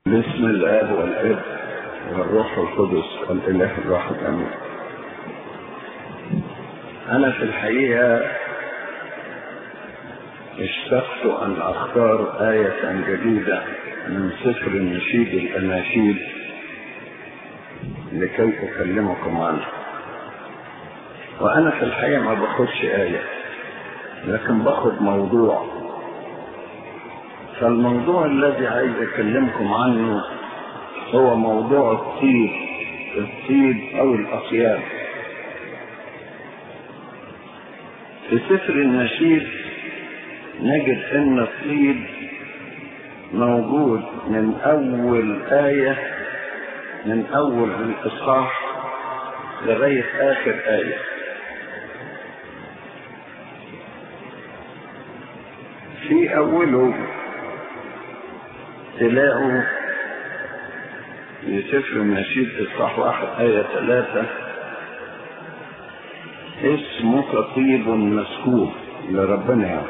باسم الاب والاب والروح القدس الاله الواحد امين انا في الحقيقه اشتقت ان اختار ايه جديده من سفر النشيد الاناشيد لكي اكلمكم عنها وانا في الحقيقه ما باخدش ايه لكن باخد موضوع فالموضوع الذي عايز اكلمكم عنه هو موضوع الطيب الطيب او الاطياب في سفر النشيد نجد ان الطيب موجود من اول ايه من اول الاصحاح لغايه اخر ايه في اوله تلاقوا في سفر النشيد اصحاح واحد آية ثلاثة اسمك طيب مسكوب لربنا يعني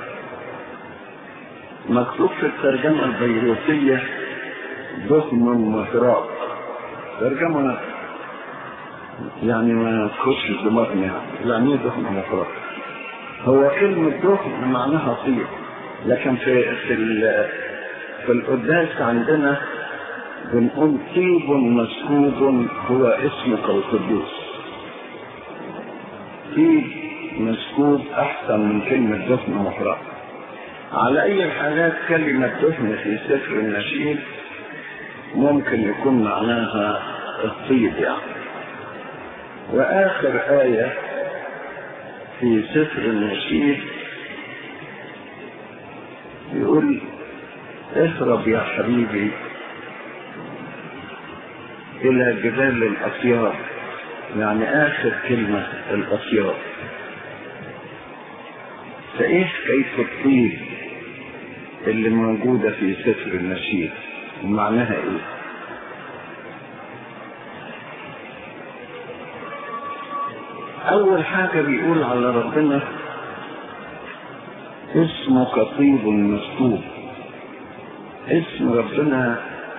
مكتوب في الترجمة البيروتية دهن مهراق ترجمة يعني ما تخش دماغنا يعني يعني ايه دهن مهراق هو كلمة دهن معناها طيب لكن في في في القداس عندنا بنقول طيب مسكوب هو اسمك القدوس طيب مسكوب احسن من كلمة دفن محرق على اي الحالات كلمة دفن في سفر النشيد ممكن يكون معناها الطيب يعني واخر آية في سفر النشيد يقول اهرب يا حبيبي الى جبال الاطيار يعني اخر كلمة الاطيار فايه كيف الطيب اللي موجودة في سفر النشيد ومعناها ايه اول حاجة بيقول على ربنا اسمك طيب مسكوب اسم ربنا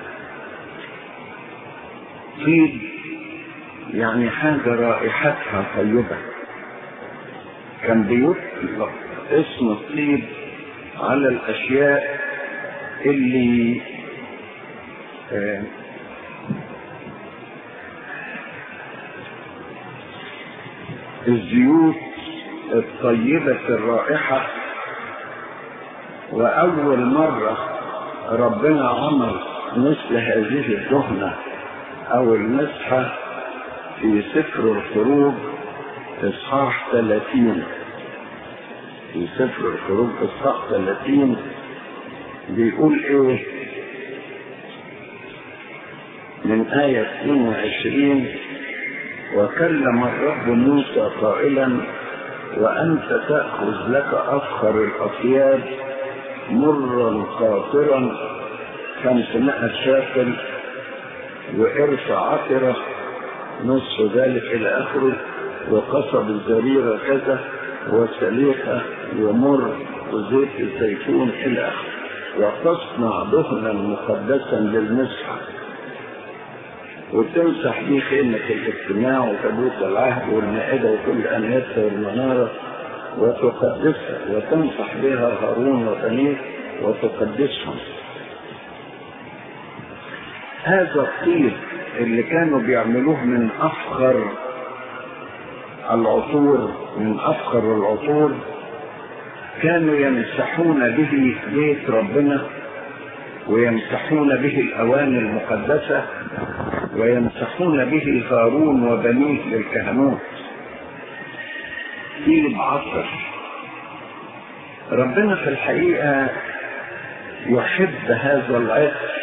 طيب يعني حاجة رائحتها طيبة كان بيطلق اسم الطيب على الأشياء اللي آه الزيوت الطيبة الرائحة وأول مرة ربنا عمل مثل هذه الدهنة او المسحة في سفر الخروج اصحاح 30 في سفر الخروج اصحاح 30 بيقول ايه من آية 22 وكلم الرب موسى قائلا وأنت تأخذ لك أفخر الأطياب مرا قاطرا خمسمائة شاكل وارفع عطرة نصف ذلك إلى آخره وقصب الزريرة كذا وسليقة ومر وزيت الزيتون إلى آخره وتصنع دهنا مقدسا للمسحة وتمسح به خيمة الاجتماع وتابوت العهد والمائدة وكل أنيتها والمنارة وتقدسها وتمسح بها هارون وبنيه وتقدسهم هذا الطيب اللي كانوا بيعملوه من افخر العطور من افخر العطور كانوا يمسحون به بيت ربنا ويمسحون به الاواني المقدسه ويمسحون به هارون وبنيه للكهنوت طيب عطر ربنا في الحقيقه يحب هذا العطر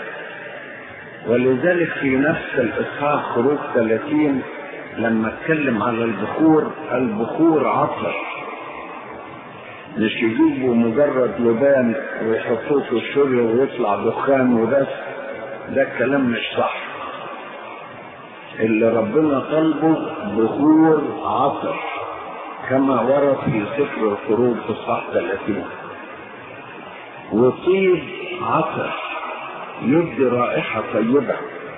ولذلك في نفس الإصحاح خروج 30 لما اتكلم على البخور البخور عطر مش يجيبوا مجرد لبان ويحطوه في الشرية ويطلع دخان وبس ده الكلام مش صح اللي ربنا طلبه بخور عطر كما ورد في سفر الخروج في الصح 30 وطيب عطر يدي رائحة طيبة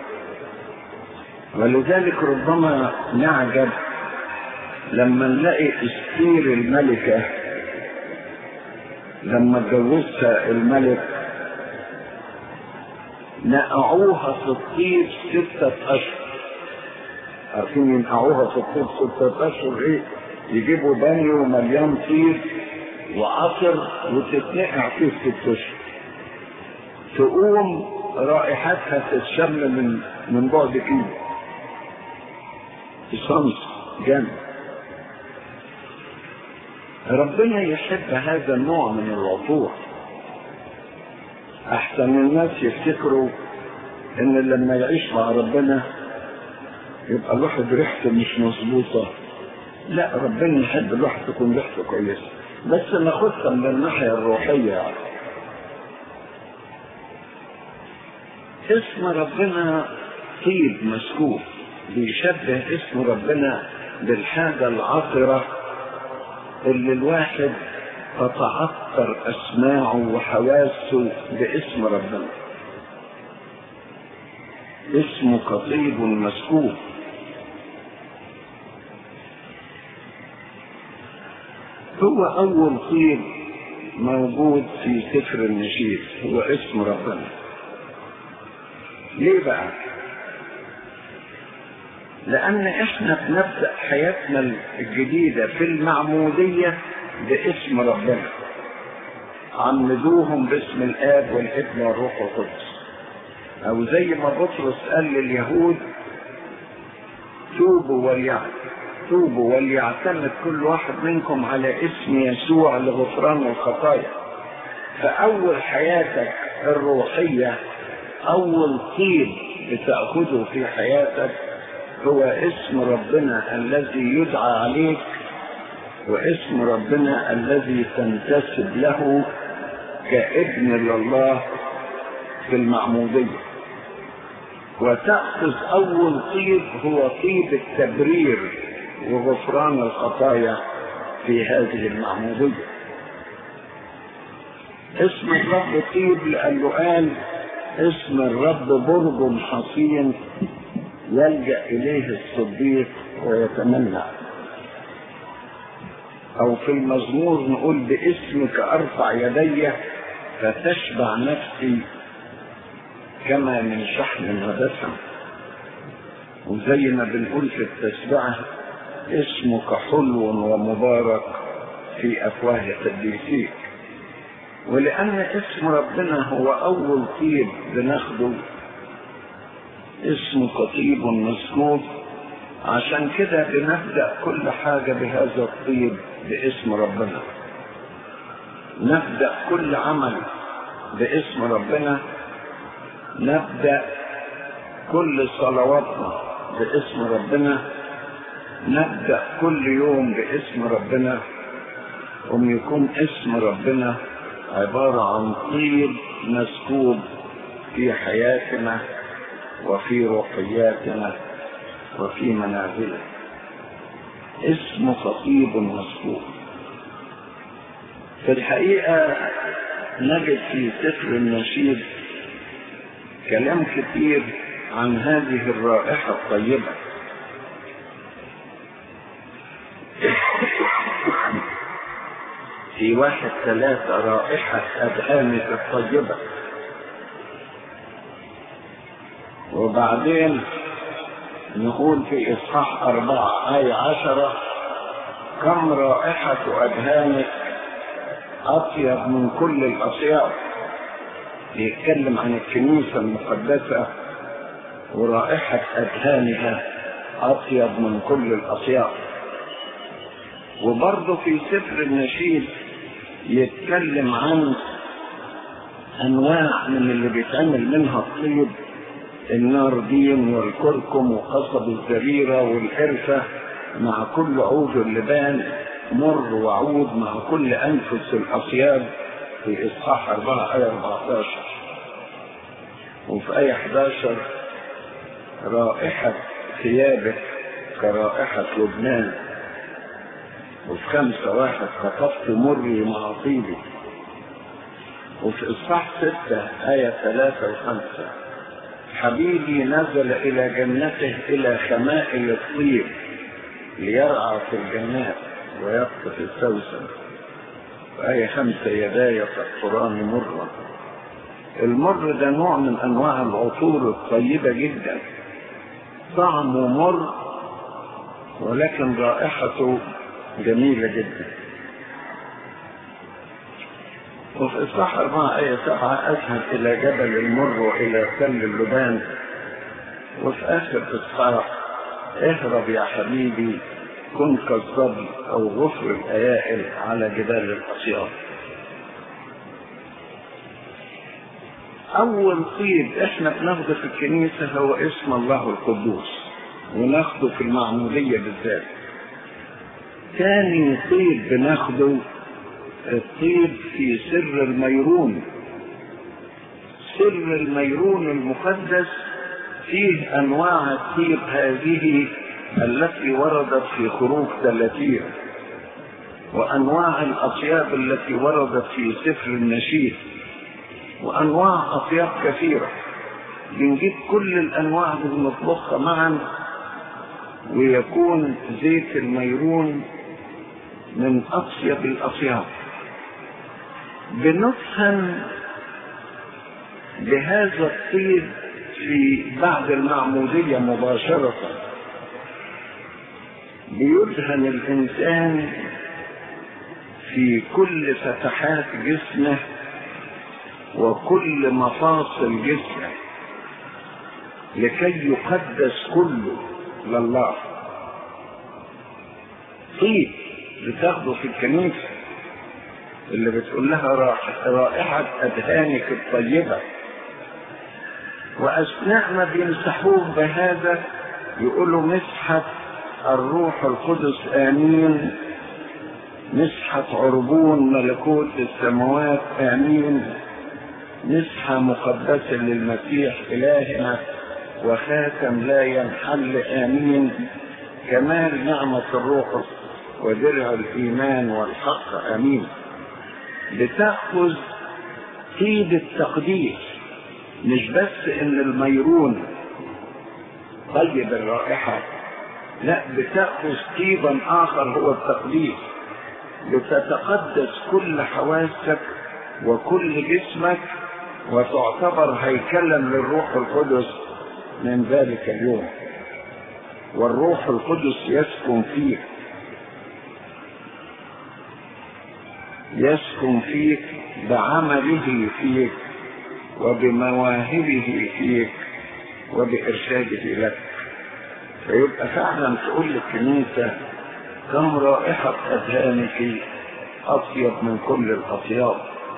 ولذلك ربما نعجب لما نلاقي استير الملكة لما اتجوزها الملك نقعوها في الطيب ستة أشهر عارفين ينقعوها في الطيب ستة أشهر إيه؟ يجيبوا بانيو مليان طيب وعصر وتتنقع فيه ست أشهر تقوم رائحتها تتشم من من بعد كيلو صمت جامد ربنا يحب هذا النوع من العطور احسن الناس يفتكروا ان لما يعيش مع ربنا يبقى الواحد ريحته مش مظبوطه لا ربنا يحب الواحد تكون ريحته كويسه بس ناخدها من الناحيه الروحيه يعني اسم ربنا طيب مسكوب بيشبه اسم ربنا بالحاجة العطرة اللي الواحد تتعطر أسماعه وحواسه باسم ربنا اسمه كطيب مسكوب هو أول طيب موجود في سفر النشيد هو اسم ربنا ليه بقى لان احنا بنبدا حياتنا الجديده في المعموديه باسم ربنا عمدوهم باسم الاب والابن والروح القدس او زي ما بطرس قال لليهود توبوا وليعتمد توبوا وليعتمد كل واحد منكم على اسم يسوع لغفران الخطايا فاول حياتك الروحيه أول طيب بتأخذه في حياتك هو اسم ربنا الذي يدعى عليك واسم ربنا الذي تنتسب له كابن لله في المعمودية وتأخذ أول طيب هو طيب التبرير وغفران الخطايا في هذه المعمودية اسم الرب طيب لأنه قال اسم الرب برج حصين يلجا اليه الصديق ويتمنى او في المزمور نقول باسمك ارفع يدي فتشبع نفسي كما من شحم ودسم وزي ما بنقول في التسبعه اسمك حلو ومبارك في افواه قديسيك ولأن اسم ربنا هو أول طيب بناخده اسمه طيب مسكوب عشان كده بنبدأ كل حاجة بهذا الطيب باسم ربنا نبدأ كل عمل باسم ربنا نبدأ كل صلواتنا باسم ربنا نبدأ كل يوم باسم ربنا وم يكون اسم ربنا عبارة عن طيب مسكوب في حياتنا وفي روحياتنا وفي منازلنا اسمه خطيب مسكوب في الحقيقة نجد في سفر النشيد كلام كثير عن هذه الرائحة الطيبة في واحد ثلاثة رائحة أدهانك الطيبة وبعدين نقول في إصحاح أربعة آية عشرة كم رائحة أدهانك أطيب من كل الأطياب يتكلم عن الكنيسة المقدسة ورائحة أدهانها أطيب من كل الأطياب وبرضه في سفر النشيد يتكلم عن انواع من اللي بيتعمل منها الطيب الناردين والكركم وقصب الزريرة والقرفة مع كل عود اللبان مر وعود مع كل أنفس الأطياب في إصحاح 4 آية 14 وفي آية 11 رائحة ثيابك كرائحة لبنان وفي خمسة واحد خطفت مري مع طيبي وفي إصحاح ستة آية ثلاثة وخمسة حبيبي نزل إلى جنته إلى خمائل الطيب ليرعى في الجنات ويقطف السوسن آية خمسة يداي تقطران مرة المر ده نوع من أنواع العطور الطيبة جدا طعمه مر ولكن رائحته جميلة جدا وفي إصحاح أربعة آية سبعة أذهب إلى جبل المر وإلى تل اللبان وفي آخر إصحاح اهرب يا حبيبي كن كالظبي أو غفر الأيائل على جبال الأصياد أول طيب إحنا بناخده في الكنيسة هو اسم الله القدوس وناخده في المعمودية بالذات ثاني طيب بناخده الطيب في سر الميرون سر الميرون المقدس فيه انواع الطيب هذه التي وردت في خروج ثلاثين وانواع الاطياب التي وردت في سفر النشيد وانواع اطياب كثيره بنجيب كل الانواع دي بنطبخها معا ويكون زيت الميرون من اطيب الاطياب بندهن بهذا الطيب في بعد المعمودية مباشرة بيدهن الإنسان في كل فتحات جسمه وكل مفاصل جسمه لكي يقدس كله لله طيب بتاخده في الكنيسه اللي بتقول لها رائحة أذهانك الطيبة وأثناء ما بيمسحوه بهذا يقولوا مسحة الروح القدس آمين مسحة عربون ملكوت السماوات آمين مسحة مقدسة للمسيح إلهنا وخاتم لا ينحل آمين كمال نعمة الروح ودرع الإيمان والحق آمين بتاخذ طيب التقديس مش بس ان الميرون طيب الرائحة لا بتأخذ طيبا آخر هو التقديس بتتقدس كل حواسك وكل جسمك وتعتبر هيكلا للروح القدس من ذلك اليوم والروح القدس يسكن فيك يسكن فيك بعمله فيك وبمواهبه فيك وبإرشاده لك فيبقى فعلا تقول للكنيسة كم رائحة أذهانك أطيب من كل الأطياب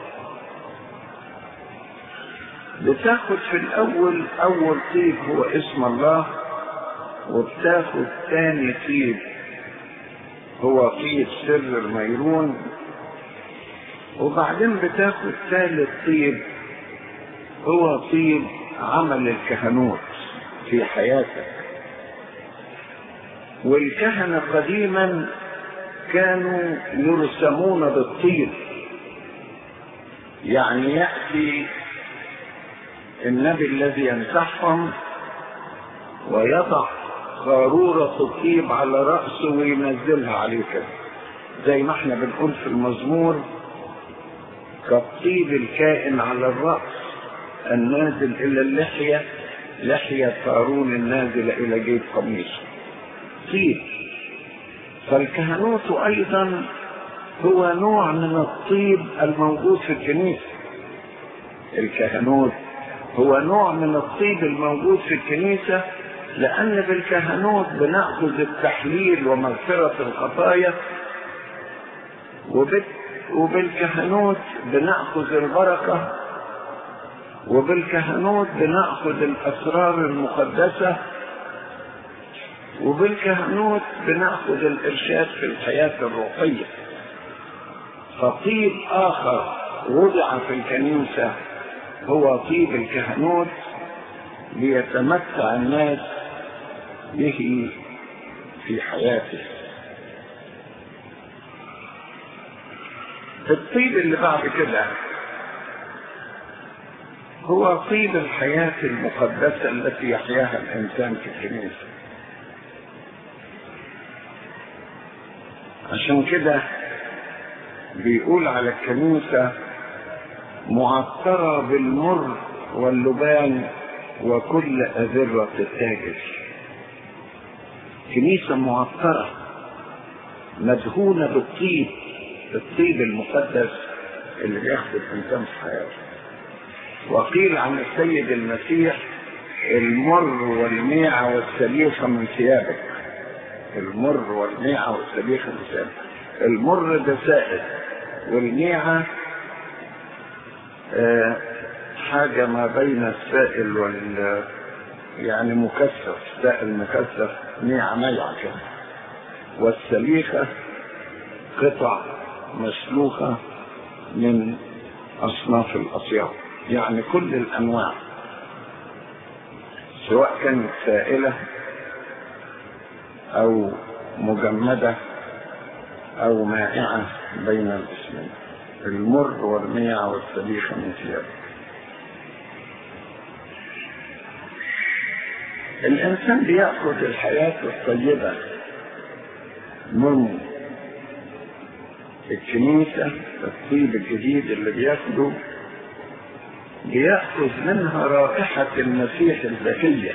بتاخد في الأول أول طيب هو اسم الله وبتاخد ثاني طيب هو طيب سر الميرون وبعدين بتاخد ثالث طيب هو طيب عمل الكهنوت في حياتك والكهنة قديما كانوا يرسمون بالطيب يعني يأتي النبي الذي يمسحهم ويضع قارورة الطيب على رأسه وينزلها عليه كده زي ما احنا بنقول في المزمور كالطيب الكائن على الرأس النازل إلى اللحية لحية قارون النازل إلى جيب قميصه طيب فالكهنوت أيضا هو نوع من الطيب الموجود في الكنيسة الكهنوت هو نوع من الطيب الموجود في الكنيسة لأن بالكهنوت بنأخذ التحليل ومغفرة الخطايا وبال وبالكهنوت بنأخذ البركة وبالكهنوت بنأخذ الأسرار المقدسة وبالكهنوت بنأخذ الإرشاد في الحياة الروحية فطيب آخر وضع في الكنيسة هو طيب الكهنوت ليتمتع الناس به في حياته الطيب اللي بعد كده هو طيب الحياة المقدسة التي يحياها الإنسان في الكنيسة عشان كده بيقول على الكنيسة معطرة بالمر واللبان وكل أذرة التاجر كنيسة معطرة مدهونة بالطيب الطيب المقدس اللي بياخد الإنسان في حياته وقيل عن السيد المسيح المر والميعة والسليخة من ثيابك المر والميعة والسليخة من ثيابك المر ده سائل والميعة آه حاجة ما بين السائل وال يعني مكثف سائل مكثف ميعة ميعة كده والسليخة قطع مسلوخة من أصناف الأطياب يعني كل الأنواع سواء كانت سائلة أو مجمدة أو مائعة بين الاسمين المر والميع والسليخة من ثيابه الإنسان بيأخذ الحياة الطيبة من الكنيسة الطيب الجديد اللي بياخده بيأخذ منها رائحة المسيح الذكية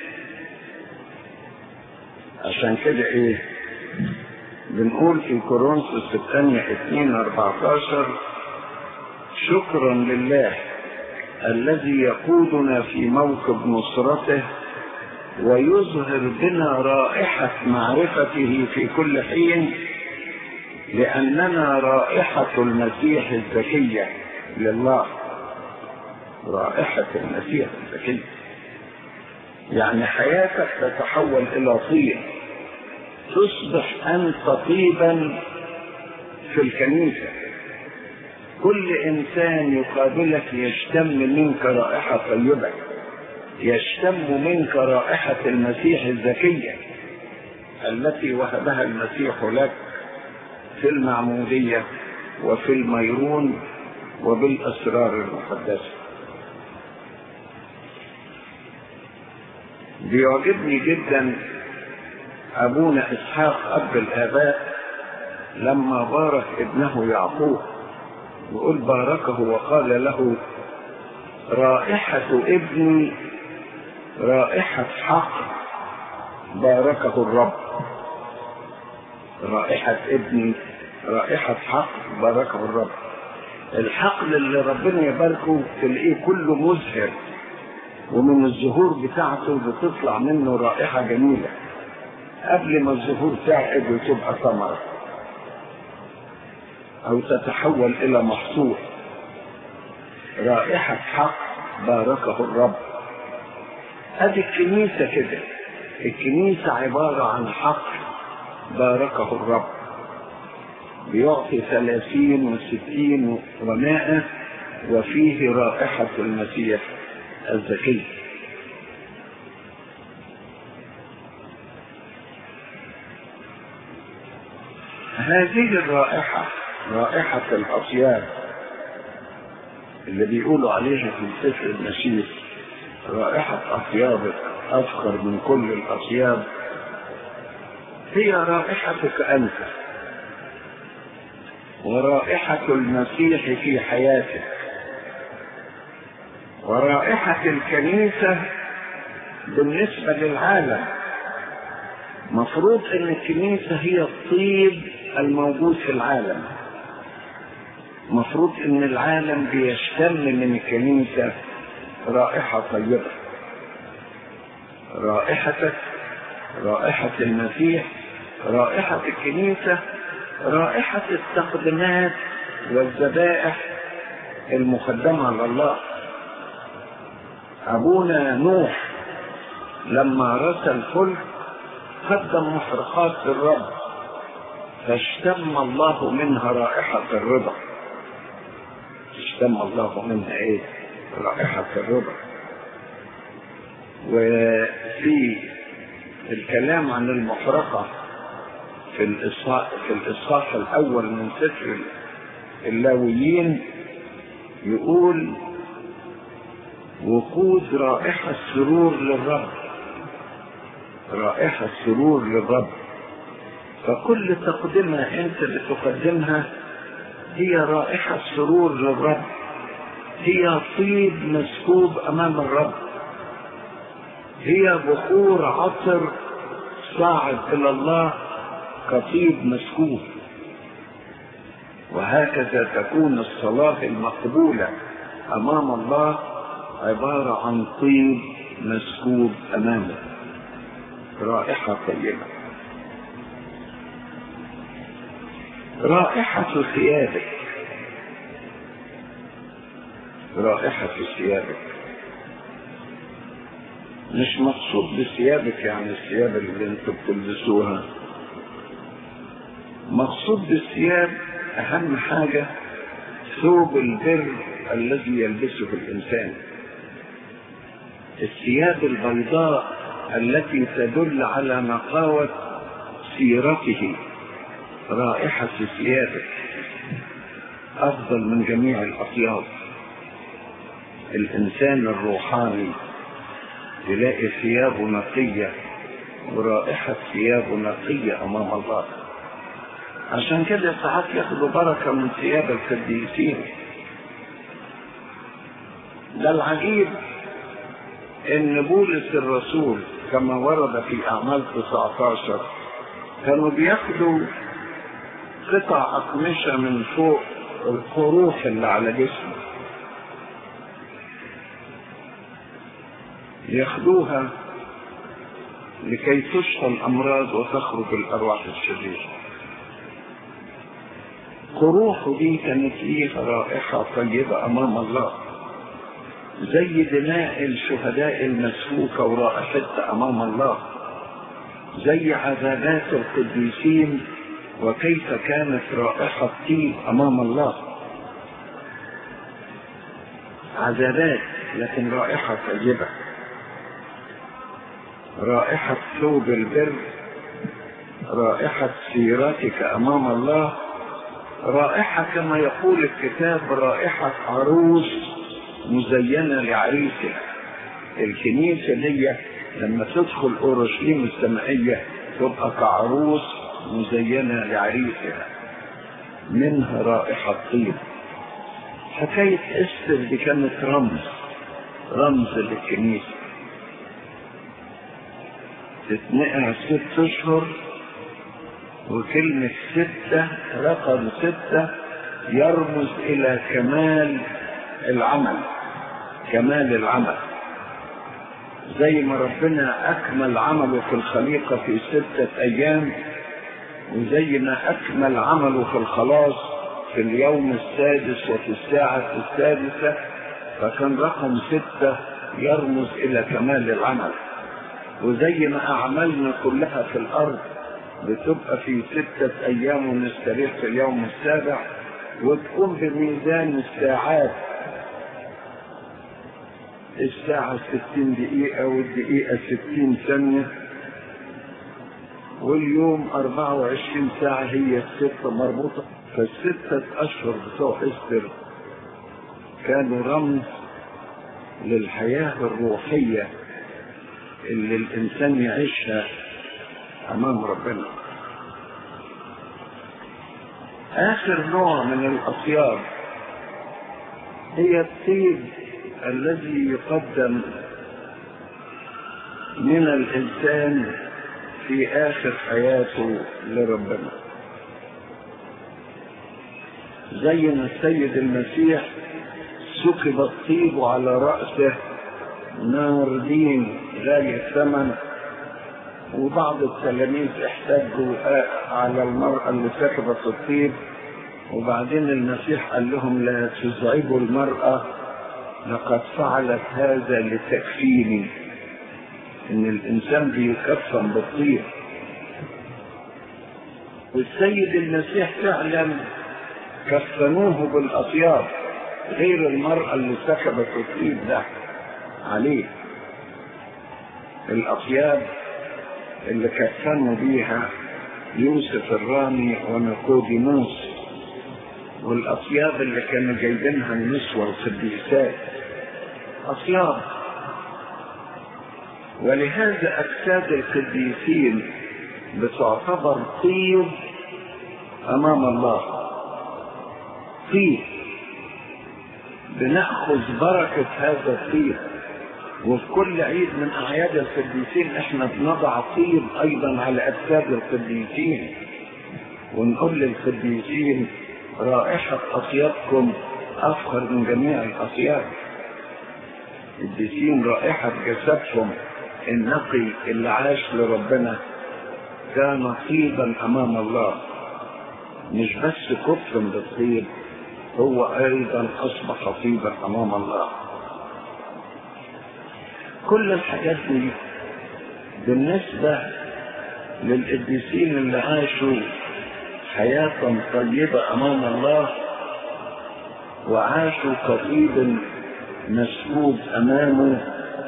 عشان كده ايه بنقول في كورنثوس الثانية 2 14 شكرا لله الذي يقودنا في موكب نصرته ويظهر بنا رائحة معرفته في كل حين لأننا رائحة المسيح الذكية لله رائحة المسيح الذكية يعني حياتك تتحول إلى طيب تصبح أنت طيبا في الكنيسة كل إنسان يقابلك يشتم منك رائحة طيبة يشتم منك رائحة المسيح الذكية التي وهبها المسيح لك في المعمودية وفي الميرون وبالأسرار المقدسة بيعجبني جدا أبونا إسحاق أب الآباء لما بارك ابنه يعقوب يقول باركه وقال له رائحة ابني رائحة حق باركه الرب رائحة ابني رائحة حق باركه الرب الحقل اللي ربنا يباركه تلاقيه كله مزهر ومن الزهور بتاعته بتطلع منه رائحة جميلة قبل ما الزهور تعقد وتبقى ثمرة أو تتحول إلى محصول رائحة حق باركه الرب ادي الكنيسة كده الكنيسة عبارة عن حق باركه الرب بيعطي ثلاثين وستين ومائة وفيه رائحة المسيح الذكي هذه الرائحة رائحة الأطياب اللي بيقولوا عليها في سفر النشيد رائحة أطيابك أفخر من كل الأطياب هي رائحتك أنت ورائحة المسيح في حياتك ورائحة الكنيسة بالنسبة للعالم مفروض ان الكنيسة هي الطيب الموجود في العالم مفروض ان العالم بيشتم من الكنيسة رائحة طيبة رائحتك رائحة المسيح رائحة الكنيسة رائحة التقدمات والذبائح المقدمة لله أبونا نوح لما رسى الفلك قدم محرقات للرب فاشتم الله منها رائحة الرضا اشتم الله منها ايه رائحة الرضا وفي الكلام عن المحرقة في الإصحاح, في الإصحاح الأول من سفر اللاويين يقول وقود رائحة سرور للرب رائحة سرور للرب فكل تقدمة انت بتقدمها هي رائحة سرور للرب هي طيب مسكوب امام الرب هي بخور عطر صاعد الى الله كطيب مسكوب وهكذا تكون الصلاة المقبولة امام الله عبارة عن طيب مسكوب امامه رائحة طيبة رائحة ثيابك رائحة ثيابك مش مقصود بثيابك يعني الثياب اللي انتوا بتلبسوها مقصود بالثياب اهم حاجة ثوب البر الذي يلبسه الانسان الثياب البيضاء التي تدل على نقاوة سيرته رائحة ثيابه أفضل من جميع الأطياب الإنسان الروحاني يلاقي ثيابه نقية ورائحة ثيابه نقية أمام الله عشان كده ساعات ياخدوا بركة من ثياب القديسين ده العجيب ان بولس الرسول كما ورد في اعمال 19 كانوا بياخدوا قطع اقمشه من فوق القروح اللي على جسمه ياخدوها لكي تشفى الامراض وتخرج الارواح الشريره قروحه دي كانت ليها رائحه طيبه امام الله زي دماء الشهداء المسفوكة ورائحتها أمام الله زي عذابات القديسين وكيف كانت رائحة طيب أمام الله عذابات لكن رائحة طيبة رائحة ثوب البر رائحة سيرتك أمام الله رائحة كما يقول الكتاب رائحة عروس مزينة لعريسها الكنيسة دي لما تدخل أورشليم السمائية تبقى كعروس مزينة لعريسها منها رائحة طيب حكاية استر دي كانت رمز رمز للكنيسة تتنقع ست أشهر وكلمة ستة رقم ستة يرمز إلى كمال العمل كمال العمل زي ما ربنا أكمل عمله في الخليقة في ستة أيام وزي ما أكمل عمله في الخلاص في اليوم السادس وفي الساعة السادسة فكان رقم ستة يرمز إلى كمال العمل وزي ما أعمالنا كلها في الأرض بتبقى في ستة أيام ونستريح في اليوم السابع وتقوم بميزان الساعات الساعة ستين دقيقة والدقيقة ستين ثانية واليوم أربعة وعشرين ساعة هي الستة مربوطة فالستة أشهر بتوع إستر كانوا رمز للحياة الروحية اللي الإنسان يعيشها أمام ربنا آخر نوع من الأطياب هي الطيب الذي يقدم من الإنسان في آخر حياته لربنا زي ما السيد المسيح سكب الطيب على رأسه نار دين غالي الثمن وبعض التلاميذ احتجوا على المرأة اللي سكبت الطيب وبعدين المسيح قال لهم لا تزعجوا المرأة لقد فعلت هذا لتكفيني ان الانسان بيكفن بالطيب والسيد المسيح فعلا كفنوه بالاطياب غير المرأة اللي سكبت الطيب ده عليه الاطياب اللي كفنوا بيها يوسف الرامي ونيقوديموس والاطياب اللي كانوا جايبينها النسوة القديسات أصياب ولهذا أجساد القديسين بتعتبر طيب أمام الله طيب بنأخذ بركة هذا الطيب وفي كل عيد من أعياد القديسين احنا بنضع طيب أيضا على أجساد القديسين ونقول للقديسين رائحة أطيابكم أفخر من جميع الأطياب القديسين رائحة جسدهم النقي اللي عاش لربنا كان طيبا أمام الله مش بس كفر بالطيب هو أيضا أصبح طيبا أمام الله كل الحاجات دي بالنسبة للقديسين اللي عاشوا حياة طيبة أمام الله وعاشوا كطيب مسكوب أمامه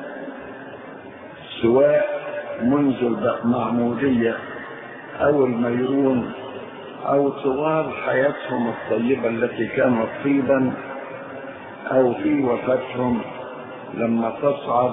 سواء منذ المعمودية أو الميرون أو طوال حياتهم الطيبة التي كانت طيبا أو في وفاتهم لما تصعد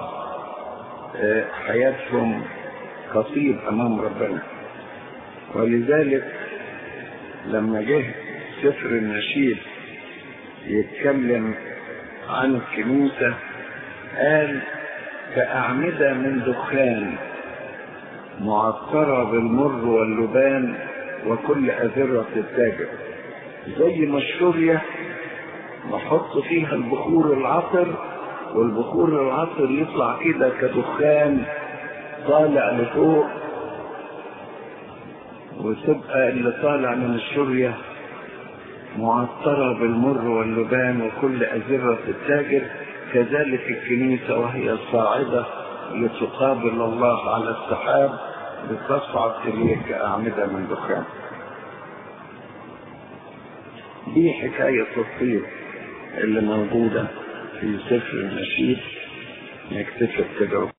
حياتهم كطيب أمام ربنا ولذلك لما جه سفر النشيد يتكلم عن الكنيسة قال كأعمدة من دخان معطرة بالمر واللبان وكل أذرة التاجر زي ما الشورية نحط فيها البخور العطر والبخور العطر يطلع كده كدخان طالع لفوق وتبقى اللي طالع من الشورية معطرة بالمر واللبان وكل أزرة التاجر كذلك الكنيسة وهي صاعدة لتقابل الله على السحاب بتصعد إليه كأعمدة من دخان دي حكاية الطيب اللي موجودة في سفر النشيد نكتشف كده